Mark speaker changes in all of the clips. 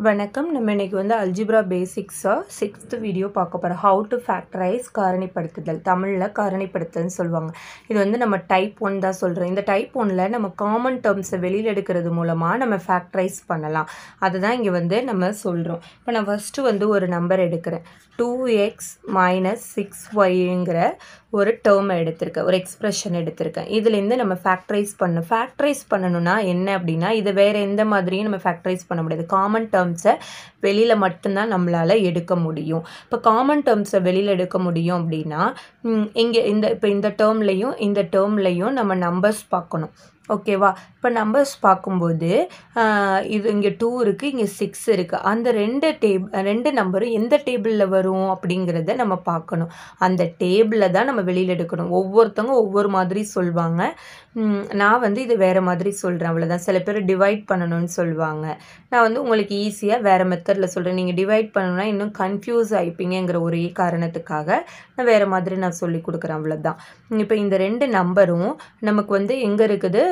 Speaker 1: வணக்கம் நம்ம இன்னைக்கு வந்து அல்ஜிப்ரா பேசிக்ஸாக சிக்ஸ்த் வீடியோ பார்க்க போகிறோம் ஹவு டு ஃபேக்டரைஸ் காரணிப்படுத்துதல் தமிழில் காரணிப்படுத்துதல்னு சொல்லுவாங்க இது வந்து நம்ம டைப் ஒன் தான் சொல்கிறோம் இந்த டைப் ஒன்னில் நம்ம காமன் டேர்ம்ஸை வெளியில் எடுக்கிறது மூலமாக நம்ம ஃபேக்டரைஸ் பண்ணலாம் அதுதான் இங்கே வந்து நம்ம சொல்கிறோம் இப்போ நான் ஃபஸ்ட்டு வந்து ஒரு நம்பர் எடுக்கிறேன் டூ எக்ஸ் மைனஸ் சிக்ஸ் ஒய்ங்கிற ஒரு டேர்மை எடுத்திருக்கேன் ஒரு எக்ஸ்ப்ரெஷன் எடுத்திருக்கேன் இதுலேருந்து நம்ம ஃபேக்டரைஸ் பண்ணணும் ஃபேக்டரைஸ் பண்ணணும்னா என்ன அப்படின்னா இது வேறு எந்த மாதிரியும் நம்ம ஃபேக்டரைஸ் பண்ண முடியாது காமன் டேர்ம்ஸை வெளியில் மட்டும்தான் நம்மளால் எடுக்க முடியும் இப்போ காமன் டேர்ம்ஸை வெளியில் எடுக்க முடியும் அப்படின்னா இங்கே இந்த இப்போ இந்த டேர்ம்லையும் இந்த டேர்ம்லையும் நம்ம நம்பர்ஸ் பார்க்கணும் ஓகேவா இப்போ நம்பர்ஸ் பார்க்கும்போது ஆஹ் இது இங்கே டூ இருக்குது இங்கே சிக்ஸ் இருக்குது அந்த ரெண்டு டேப் ரெண்டு நம்பரும் எந்த டேபிளில் வரும் அப்படிங்கிறத நம்ம பார்க்கணும் அந்த டேபிளில் தான் நம்ம வெளியில் எடுக்கணும் ஒவ்வொருத்தவங்க ஒவ்வொரு மாதிரி சொல்லுவாங்க உம், நான் வந்து இது வேறு மாதிரி சொல்கிறேன் அவ்வளோதான் சில பேர் டிவைட் பண்ணணும்னு சொல்லுவாங்க நான் வந்து உங்களுக்கு ஈஸியாக வேறு மெத்தடில் சொல்கிறேன் நீங்கள் டிவைட் பண்ணணும்னா இன்னும் கன்ஃபியூஸ் ஆயிப்பீங்கிற ஒரே காரணத்துக்காக நான் வேறு மாதிரி நான் சொல்லி கொடுக்குறேன் அவ்வளோதான் இப்போ இந்த ரெண்டு நம்பரும் நமக்கு வந்து எங்கே இருக்குது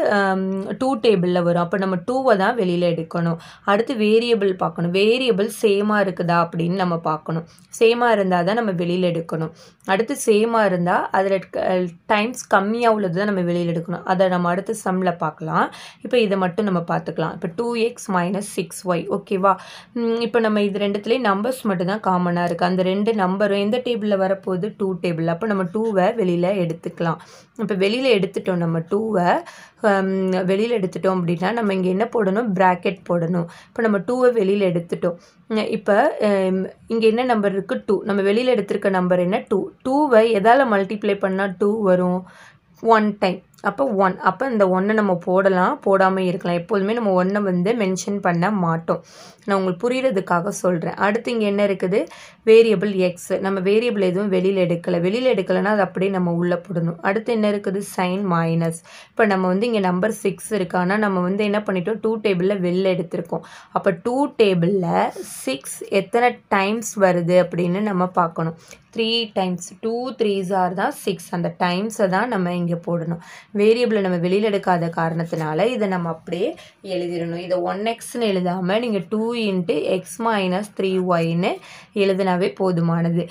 Speaker 1: டூ டேபிளில் வரும் அப்போ நம்ம டூவை தான் வெளியில் எடுக்கணும் அடுத்து வேரியபிள் பார்க்கணும் வேரியபிள் சேமாக இருக்குதா அப்படின்னு நம்ம பார்க்கணும் சேமாக இருந்தால் தான் நம்ம வெளியில் எடுக்கணும் அடுத்து சேமாக இருந்தால் அதில் டைம்ஸ் கம்மியாக உள்ளது தான் நம்ம வெளியில் எடுக்கணும் அதை நம்ம அடுத்து சம்மில் பார்க்கலாம் இப்போ இதை மட்டும் நம்ம பார்த்துக்கலாம் இப்போ two x minus six y ஓகேவா இப்போ நம்ம இது ரெண்டுத்துலேயும் நம்பர்ஸ் மட்டும் தான் காமனாக இருக்குது அந்த ரெண்டு நம்பரும் எந்த டேபிளில் வரப்போகுது டூ டேபிள் அப்போ நம்ம டூவை வெளியில் எடுத்துக்கலாம் இப்போ வெளியில் எடுத்துட்டோம் நம்ம டூவை வெளியில் எடுத்துட்டோம் அப்படின்னா நம்ம இங்கே என்ன போடணும் ப்ராக்கெட் போடணும் இப்போ நம்ம டூவை வெளியில் எடுத்துட்டோம் இப்போ இங்கே என்ன நம்பர் இருக்குது டூ நம்ம வெளியில் எடுத்திருக்க நம்பர் என்ன டூ டூவை எதால் மல்டிப்ளை பண்ணால் டூ வரும் ஒன் டைம் அப்போ ஒன் அப்போ இந்த ஒன்றை நம்ம போடலாம் போடாமல் இருக்கலாம் எப்போதுமே நம்ம ஒன்றை வந்து மென்ஷன் பண்ண மாட்டோம் நான் உங்களுக்கு புரிகிறதுக்காக சொல்கிறேன் அடுத்து இங்கே என்ன இருக்குது வேரியபிள் எக்ஸ் நம்ம வேரியபிள் எதுவும் வெளியில் எடுக்கலை வெளியில் எடுக்கலைன்னா அது அப்படியே நம்ம உள்ளே போடணும் அடுத்து என்ன இருக்குது சைன் மைனஸ் இப்போ நம்ம வந்து இங்கே நம்பர் சிக்ஸ் இருக்கு ஆனால் நம்ம வந்து என்ன பண்ணிட்டோம் டூ டேபிளில் வெளில எடுத்திருக்கோம் அப்போ டூ டேபிளில் சிக்ஸ் எத்தனை டைம்ஸ் வருது அப்படின்னு நம்ம பார்க்கணும் three times two threes are தான் சிக்ஸ் அந்த டைம்ஸை தான் நம்ம இங்கே போடணும் வேரியபிளை நம்ம வெளியில் எடுக்காத காரணத்தினால இதை நம்ம அப்படியே எழுதிடணும் இதை ஒன் எக்ஸ்னு எழுதாமல் நீங்கள் two into x minus three ஒய்னு எழுதினாவே போதுமானது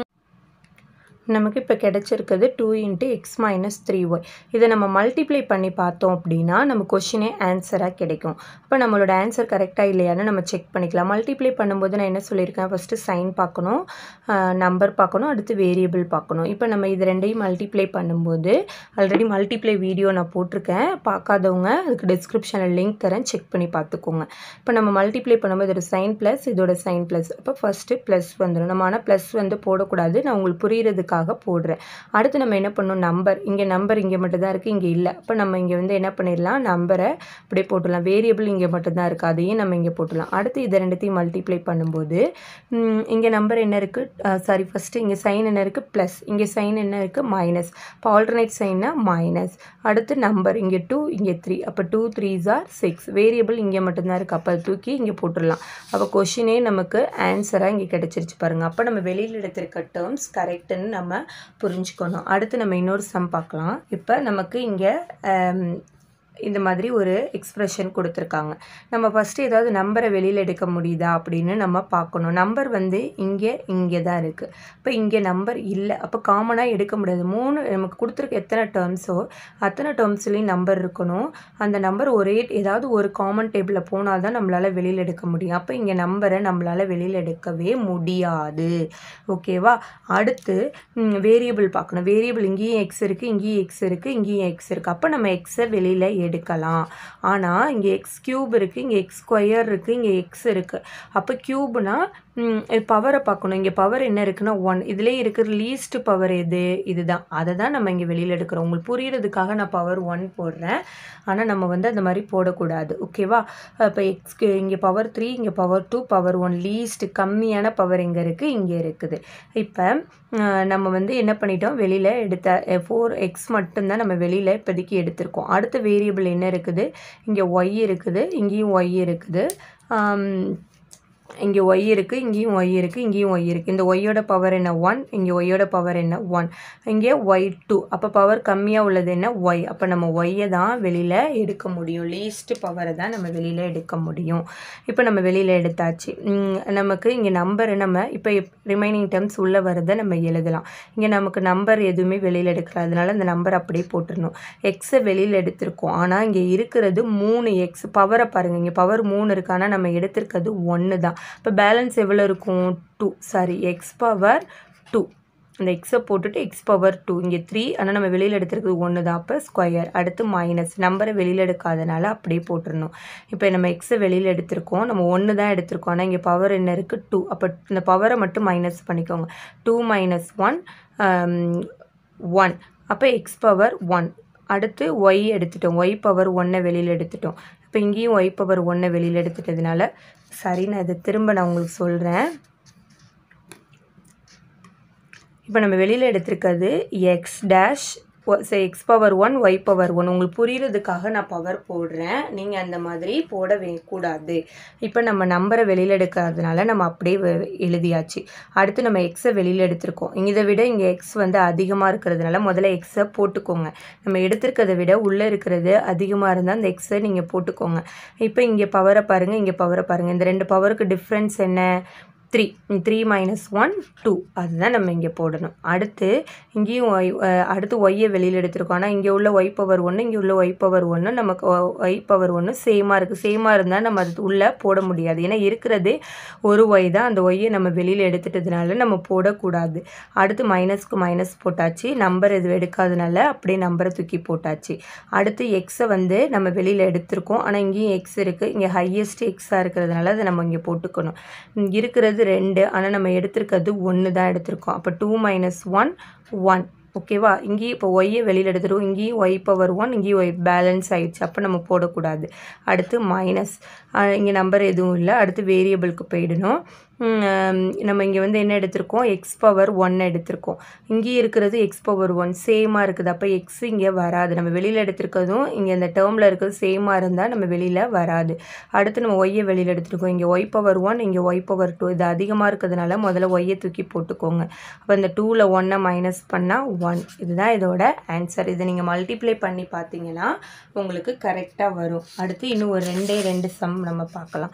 Speaker 1: நமக்கு இப்போ கிடச்சிருக்கிறது two into x minus three y இதை நம்ம மல்டிப்ளை பண்ணி பார்த்தோம் அப்படின்னா நம்ம கொஷினே ஆன்சராக கிடைக்கும் அப்போ நம்மளோட ஆன்சர் கரெக்டாக இல்லையான்னு நம்ம செக் பண்ணிக்கலாம் மல்டிப்ளை பண்ணும்போது நான் என்ன சொல்லியிருக்கேன் ஃபஸ்ட்டு சைன் பார்க்கணும் நம்பர் பார்க்கணும் அடுத்து வேரியபிள் பார்க்கணும் இப்போ நம்ம இது ரெண்டையும் மல்டிப்ளை பண்ணும்போது ஆல்ரெடி மல்டிப்ளை வீடியோ நான் போட்டிருக்கேன் பார்க்காதவங்க அதுக்கு டிஸ்கிரிப்ஷனில் லிங்க் தரேன் செக் பண்ணி பார்த்துக்கோங்க இப்போ நம்ம மல்டிப்ளை பண்ணும்போது இதோட சைன் ப்ளஸ் இதோட சைன் ப்ளஸ் அப்போ ஃபஸ்ட்டு ப்ளஸ் வந்துடும் நம்ம ஆனால் ப்ளஸ் வந்து போடக்கூடாது நான் உங்களுக்கு புரிகிறதுக்காக போடுறேன் அடுத்து நம்ம என்ன பண்ணணும் நம்பர் இங்கே நம்பர் இங்கே மட்டும் தான் இருக்குது இங்கே இல்லை அப்போ நம்ம இங்கே வந்து என்ன பண்ணிடலாம் நம்பரை அப்படியே போட்டுடலாம் வேரியபிள் இங்கே மட்டும்தான் இருக்குது அதையும் நம்ம இங்கே போட்டுடலாம் அடுத்து இதை ரெண்டுத்தையும் மல்டிப்ளை பண்ணும்போது ம், இங்கே நம்பர் என்ன இருக்குது சாரி ஃபஸ்ட்டு இங்கே சைன் என்ன இருக்குது ப்ளஸ் இங்கே சைன் என்ன இருக்குது மைனஸ் இப்போ ஆல்டர்னேட் சைன்னா மைனஸ் அடுத்து நம்பர் இங்கே டூ இங்கே த்ரீ அப்போ two threes are six variable இங்கே மட்டும்தான் இருக்குது அப்போ அதை தூக்கி இங்கே போட்டுடலாம் அப்போ கொஷினே நமக்கு ஆன்சராக இங்கே கிடச்சிருச்சு பாருங்கள் அப்போ நம்ம வெளியில் எடுத்திருக்க டேர்ம்ஸ் கரெக்டுன்னு நம்ம புரிஞ்சுக்கணும் அடுத்து நம்ம இன்னொரு சம் பார்க்கலாம் இப்போ நமக்கு இங்கே இந்த மாதிரி ஒரு எக்ஸ்ப்ரெஷன் கொடுத்துருக்காங்க நம்ம ஃபஸ்ட்டு ஏதாவது நம்பரை வெளியில் எடுக்க முடியுதா அப்படின்னு நம்ம பார்க்கணும் நம்பர் வந்து இங்கே இங்கே தான் இருக்குது இப்போ இங்கே நம்பர் இல்லை அப்போ காமனாக எடுக்க முடியாது மூணு நமக்கு கொடுத்துருக்க எத்தனை டேர்ம்ஸோ அத்தனை டேர்ம்ஸ்லேயும் நம்பர் இருக்கணும் அந்த நம்பர் ஒரே ஏதாவது ஒரு காமன் டேபிளில் போனால் தான் நம்மளால் வெளியில் எடுக்க முடியும் அப்போ இங்கே நம்பரை நம்மளால் வெளியில் எடுக்கவே முடியாது ஓகேவா அடுத்து வேரியபிள் பார்க்கணும் வேரியபிள் இங்கேயும் எக்ஸ் இருக்குது இங்கேயும் எக்ஸ் இருக்குது இங்கேயும் எக்ஸ் இருக்குது அப்போ நம்ம எக்ஸை வெளியில் எடுக்கலாம் ஆனால் இங்கே எக்ஸ் கியூப் இருக்குது இங்கே எக்ஸ் ஸ்கொயர் இருக்குது இங்கே எக்ஸ் இருக்குது அப்போ கியூப்னா பவரை பார்க்கணும் இங்கே பவர் என்ன இருக்குன்னா ஒன் இதிலே இருக்கிற லீஸ்ட் பவர் எது இதுதான் அதை தான் நம்ம இங்கே வெளியில் எடுக்கிறோம் உங்களுக்கு புரியறதுக்காக நான் பவர் ஒன் போடுறேன் ஆனால் நம்ம வந்து அந்த மாதிரி போடக்கூடாது ஓகேவா இப்போ எக்ஸ்க்கு இங்கே பவர் த்ரீ இங்கே power two power one least கம்மியான பவர் எங்கே இருக்குது இங்கே இருக்குது இப்போ நம்ம வந்து என்ன பண்ணிட்டோம் வெளியில் எடுத்த ஃபோர் எக்ஸ் மட்டும்தான் நம்ம வெளியில் இப்போதைக்கு எடுத்திருக்கோம் அடுத்த வேரியபிள் என்ன இருக்குது இங்கே ஒய் இருக்குது இங்கேயும் ஒய் இருக்குது ஆம், இங்கே ஒய் இருக்குது இங்கேயும் ஒய் இருக்குது இங்கேயும் ஒய் இருக்குது இந்த ஒய்யோட பவர் என்ன ஒன் இங்கே ஒய்யோட பவர் என்ன ஒன் இங்கே ஒய் டூ அப்போ பவர் கம்மியாக உள்ளது என்ன ஒய் அப்போ நம்ம ஒய்யை தான் வெளியில் எடுக்க முடியும் லீஸ்ட் பவரை தான் நம்ம வெளியில் எடுக்க முடியும் இப்போ நம்ம வெளியில் எடுத்தாச்சு ம், நமக்கு இங்கே நம்பர் நம்ம இப்போ ரிமைனிங் டேர்ம்ஸ் உள்ளே வரதை நம்ம எழுதலாம் இங்கே நமக்கு நம்பர் எதுவுமே வெளியில் எடுக்கல அதனால இந்த நம்பர் அப்படியே போட்டுடணும் எக்ஸை வெளியில் எடுத்திருக்கோம் ஆனால் இங்கே இருக்கிறது மூணு எக்ஸ் பவரை பாருங்கள் இங்கே பவர் மூணு இருக்கு ஆனால் நம்ம எடுத்திருக்கிறது ஒன்று தான் இப்போ பேலன்ஸ் எவ்வளோ இருக்கும் two sorry x power two இந்த எக்ஸை போட்டுட்டு எக்ஸ் பவர் டூ இங்கே த்ரீ ஆனால் நம்ம வெளியில் எடுத்துருக்குது ஒன்று தான் அப்போ ஸ்கொயர் அடுத்து மைனஸ் நம்பரை வெளியில் எடுக்காதனால அப்படியே போட்டுடணும் இப்போ நம்ம எக்ஸை வெளியில் எடுத்திருக்கோம் நம்ம ஒன்று தான் எடுத்திருக்கோம் ஆனால் இங்கே பவர் என்ன இருக்குது டூ அப்போ இந்த பவரை மட்டும் மைனஸ் பண்ணிக்கோங்க டூ மைனஸ் ஒன் ஒன் அப்போ எக்ஸ் பவர் ஒன் அடுத்து ஒய் எடுத்துட்டோம் ஒய் பவர் ஒன்னை வெளியில் எடுத்துட்டோம் இப்போ இங்கேயும் ஒய் பவர் ஒன்னை வெளியில் எடுத்துட்டதுனால சரி நான் இதை திரும்ப நான் உங்களுக்கு சொல்கிறேன் இப்போ நம்ம வெளியில் எடுத்திருக்கிறது x dash x power one y power one உங்களுக்கு புரியுறதுக்காக நான் பவர் போடுறேன் நீங்கள் அந்த மாதிரி போட வே கூடாது இப்போ நம்ம நம்பரை வெளியில் எடுக்காதனால நம்ம அப்படியே வெ- எழுதியாச்சு அடுத்து நம்ம எக்ஸை வெளியில் எடுத்திருக்கோம் இதை விட இங்கே எக்ஸ் வந்து அதிகமாக இருக்கிறதுனால முதல்ல எக்ஸை போட்டுக்கோங்க நம்ம எடுத்திருக்கிறத விட உள்ளே இருக்கிறது அதிகமாக இருந்தால் அந்த எக்ஸை நீங்கள் போட்டுக்கோங்க இப்போ இங்கே பவரை பாருங்கள் இங்கே பவரை பாருங்கள் இந்த ரெண்டு பவருக்கு டிஃப்ரென்ஸ் என்ன three three minus one two அதுதான் நம்ம இங்கே போடணும் அடுத்து இங்கேயும் ஒய் அஹ் அடுத்து ஒய்யை வெளியில் எடுத்திருக்கோம் ஆனால் இங்கே உள்ள ஒய் பவர் ஒன்று இங்கே உள்ள ஒய் பவர் ஒன்று நமக்கு ஒய் பவர் ஒன்று சேமாக இருக்குது சேமாக இருந்தால் நம்ம அது உள்ளே போட முடியாது ஏன்னா இருக்கிறதே ஒரு ஒய் தான் அந்த ஒய்யை நம்ம வெளியில் எடுத்துட்டதுனால நம்ம போடக்கூடாது அடுத்து மைனஸ்க்கு மைனஸ் போட்டாச்சு நம்பர் இது எடுக்காதனால அப்படியே நம்பரை தூக்கி போட்டாச்சு அடுத்து எக்ஸை வந்து நம்ம வெளியில் எடுத்திருக்கோம் ஆனால் இங்கேயும் எக்ஸ் இருக்குது இங்கே ஹையஸ்ட் எக்ஸாக இருக்கிறதுனால அதை நம்ம இங்கே போட்டுக்கணும் இங்க இருக்கிறது ரெண்டு ஆனால் நம்ம எடுத்திருக்கிறது ஒன்று தான் எடுத்திருக்கோம் அப்போ டூ மைனஸ் ஒன் ஒன் ஓகேவா இங்கேயும் இப்போ ஒய்யை வெளியில் எடுத்துருவோம் இங்கேயும் ஒய் பவர் ஒன் இங்கேயும் ஒய் பேலன்ஸ் ஆயிடுச்சு அப்போ நம்ம போடக்கூடாது அடுத்து மைனஸ் இங்கே நம்பர் எதுவும் இல்லை அடுத்து வேரியபிளுக்கு போயிடணும் உம், ஆம், நம்ம இங்கே வந்து என்ன எடுத்திருக்கோம் எக்ஸ் பவர் ஒன் எடுத்திருக்கோம் இங்கேயும் இருக்கிறது எக்ஸ் பவர் ஒன் சேமாக இருக்குது அப்போ எக்ஸ் இங்கே வராது நம்ம வெளியில் எடுத்திருக்கிறதும் இங்கே இந்த டேர்மில் இருக்கிறது சேமாக இருந்தால் நம்ம வெளியில் வராது அடுத்து நம்ம ஒய்யை வெளியில் எடுத்திருக்கோம் இங்கே ஒய் பவர் ஒன் இங்கே ஒய் பவர் டூ இது அதிகமாக இருக்கிறதுனால முதல்ல ஒய்யை தூக்கி போட்டுக்கோங்க அப்போ இந்த டூவில் ஒன்னை மைனஸ் பண்ணால் ஒன் இதுதான் இதோட ஆன்சர் இதை நீங்கள் மல்டிப்ளை பண்ணி பார்த்தீங்கன்னா உங்களுக்கு கரெக்டாக வரும் அடுத்து இன்னும் ஒரு ரெண்டே ரெண்டு சம் நம்ம பார்க்கலாம்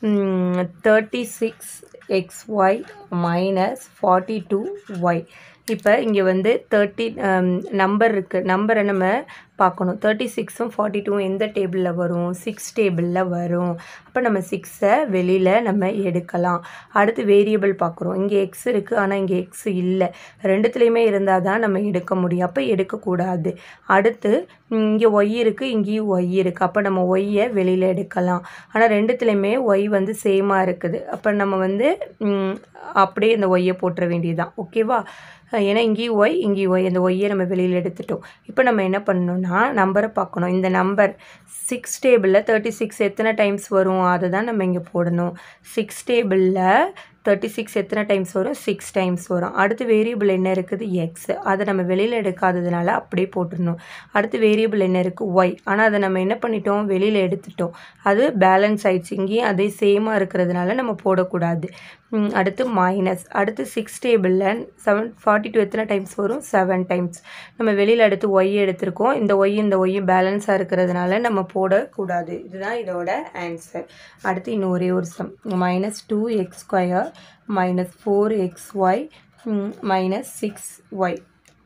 Speaker 1: thirty six x y minus forty two y இப்போ இங்கே வந்து தேர்ட்டி நம்பர் இருக்குது நம்பரை நம்ம பார்க்கணும் தேர்ட்டி சிக்ஸும் ஃபார்ட்டி டூவும் எந்த டேபிளில் வரும் சிக்ஸ் டேபிளில் வரும் அப்போ நம்ம சிக்ஸை வெளியில் நம்ம எடுக்கலாம் அடுத்து வேரியபிள் பார்க்குறோம் இங்கே எக்ஸ் இருக்குது ஆனால் இங்கே எக்ஸ் இல்லை ரெண்டுத்துலேயுமே இருந்தால் தான் நம்ம எடுக்க முடியும் அப்போ எடுக்கக்கூடாது அடுத்து இங்கே ஒய் இருக்குது இங்கேயும் ஒய் இருக்குது அப்போ நம்ம ஒய்யை வெளியில் எடுக்கலாம் ஆனால் ரெண்டுத்துலேயுமே ஒய் வந்து சேமாக இருக்குது அப்போ நம்ம வந்து ம், அப்படியே இந்த ஒய்யை போட்டுற வேண்டியதுதான் ஓகேவா ஏன்னா இங்கேயும் ஒய் இங்கேயும் ஒய் அந்த ஒய்யை நம்ம வெளியில் எடுத்துட்டோம் இப்போ நம்ம என்ன பண்ணணும்னா நம்பரை பார்க்கணும் இந்த நம்பர் சிக்ஸ் டேபிளில் தேர்ட்டி சிக்ஸ் எத்தனை டைம்ஸ் வரும் அதை தான் நம்ம இங்கே போடணும் சிக்ஸ் டேபிளில் தேர்ட்டி சிக்ஸ் எத்தனை டைம்ஸ் வரும் சிக்ஸ் டைம்ஸ் வரும் அடுத்து வேரியபிள் என்ன இருக்குது எக்ஸ் அதை நம்ம வெளியில் எடுக்காததுனால அப்படியே போட்டுடணும் அடுத்து வேரியபிள் என்ன இருக்குது ஒய் ஆனால் அதை நம்ம என்ன பண்ணிட்டோம் வெளியில் எடுத்துட்டோம் அது பேலன்ஸ் ஆயிடுச்சு இங்கேயும் அதே சேமாக இருக்கிறதுனால நம்ம போடக்கூடாது ம், அடுத்து மைனஸ் அடுத்து சிக்ஸ் டேபிளில் செவன் ஃபார்ட்டி டூ எத்தனை டைம்ஸ் வரும் செவன் டைம்ஸ் நம்ம வெளியில் எடுத்து ஒய் எடுத்திருக்கோம் இந்த ஒய் இந்த ஒய்யும் பேலன்ஸாக இருக்கிறதுனால நம்ம போடக்கூடாது இதுதான் இதோட ஆன்சர் அடுத்து இன்னும் ஒரே ஒரு sum minus two x square minus four x y minus six y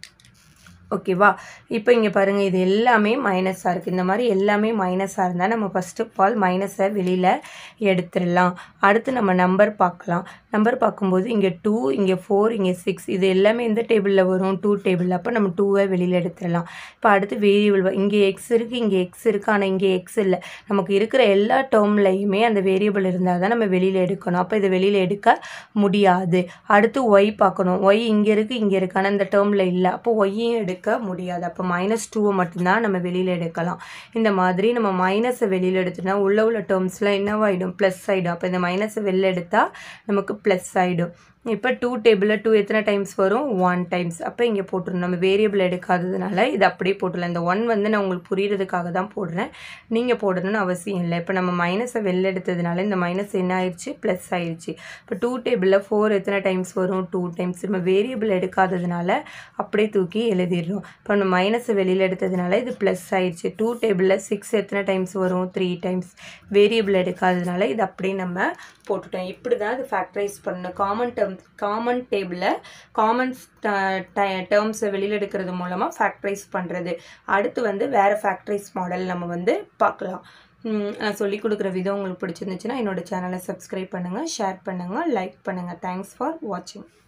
Speaker 1: ஓகேவா இப்போ இங்கே பாருங்கள் இது எல்லாமே மைனஸாக இருக்குது இந்த மாதிரி எல்லாமே மைனஸாக இருந்தால் நம்ம ஃபஸ்ட் ஆஃப் ஆல் மைனஸை வெளியில் எடுத்துடலாம் அடுத்து நம்ம நம்பர் பார்க்கலாம் நம்பர் பார்க்கும்போது இங்கே டூ இங்கே ஃபோர் இங்கே சிக்ஸ் இது எல்லாமே எந்த டேபிளில் வரும் டூ டேபிளில் அப்போ நம்ம டூவை வெளியில் எடுத்துடலாம் இப்போ அடுத்து வேரியபிள் இங்கே எக்ஸ் இருக்குது இங்கே எக்ஸ் இருக்குது ஆனால் இங்கே எக்ஸ் இல்லை நமக்கு இருக்கிற எல்லா டேர்ம்லையுமே அந்த வேரியபிள் இருந்தால் தான் நம்ம வெளியில் எடுக்கணும் அப்போ இதை வெளியில் எடுக்க முடியாது அடுத்து ஒய் பார்க்கணும் ஒய் இங்கே இருக்குது இங்கே இருக்குது ஆனால் இந்த டேர்மில் இல்லை அப்போ ஒய்யும் எடுக்க முடியாது அப்போ மைனஸ் டூவை மட்டும்தான் நம்ம வெளியில் எடுக்கலாம் இந்த மாதிரி நம்ம மைனஸை வெளியில் எடுத்துட்டோம்னா உள்ள உள்ள டேர்ம்ஸில் என்னவாயிடும் ப்ளஸ் ஆகிடும் அப்போ இந்த மைனஸை வெளில எடுத்தால் நமக்கு ப்ளஸ் ஆகிடும் இப்போ டூ டேபிளில் டூ எத்தனை டைம்ஸ் வரும் ஒன் டைம்ஸ் அப்போ இங்கே போட்டுருணும் நம்ம வேரியபிள் எடுக்காததுனால இது அப்படியே போட்டுடலாம் இந்த ஒன் வந்து நான் உங்களுக்கு புரியுறதுக்காக தான் போடுறேன் நீங்கள் போடணும்னு அவசியம் இல்லை இப்போ நம்ம மைனஸை வெளில எடுத்ததுனால இந்த மைனஸ் என்ன ஆயிடுச்சு ப்ளஸ் ஆயிடுச்சு இப்போ டூ டேபிளில் ஃபோர் எத்தனை டைம்ஸ் வரும் டூ டைம்ஸ் நம்ம வேரியபிள் எடுக்காததுனால அப்படியே தூக்கி எழுதிடுறோம் இப்போ நம்ம மைனஸை வெளியில் எடுத்ததுனால இது ப்ளஸ் ஆயிடுச்சு டூ டேபிளில் சிக்ஸ் எத்தனை டைம்ஸ் வரும் த்ரீ டைம்ஸ் வேரியபிள் எடுக்காததுனால இது அப்படியே நம்ம போட்டுட்டோம் இப்படி தான் இது ஃபேக்டரைஸ் பண்ணணும் காமன் டேர்ம் காமன் டேபிளில் காமன்ஸ் டேர்ம்ஸை வெளியில் எடுக்கிறது மூலமாக ஃபேக்டரைஸ் பண்ணுறது அடுத்து வந்து வேறு ஃபேக்டரைஸ் மாடல் நம்ம வந்து பார்க்கலாம் ம், நான் சொல்லி கொடுக்குற விதம் உங்களுக்கு பிடிச்சிருந்துச்சுன்னா என்னோட சேனலை சப்ஸ்கிரைப் பண்ணுங்கள் ஷேர் பண்ணுங்கள் லைக் பண்ணுங்கள் தேங்க்ஸ் ஃபார் வாட்சிங்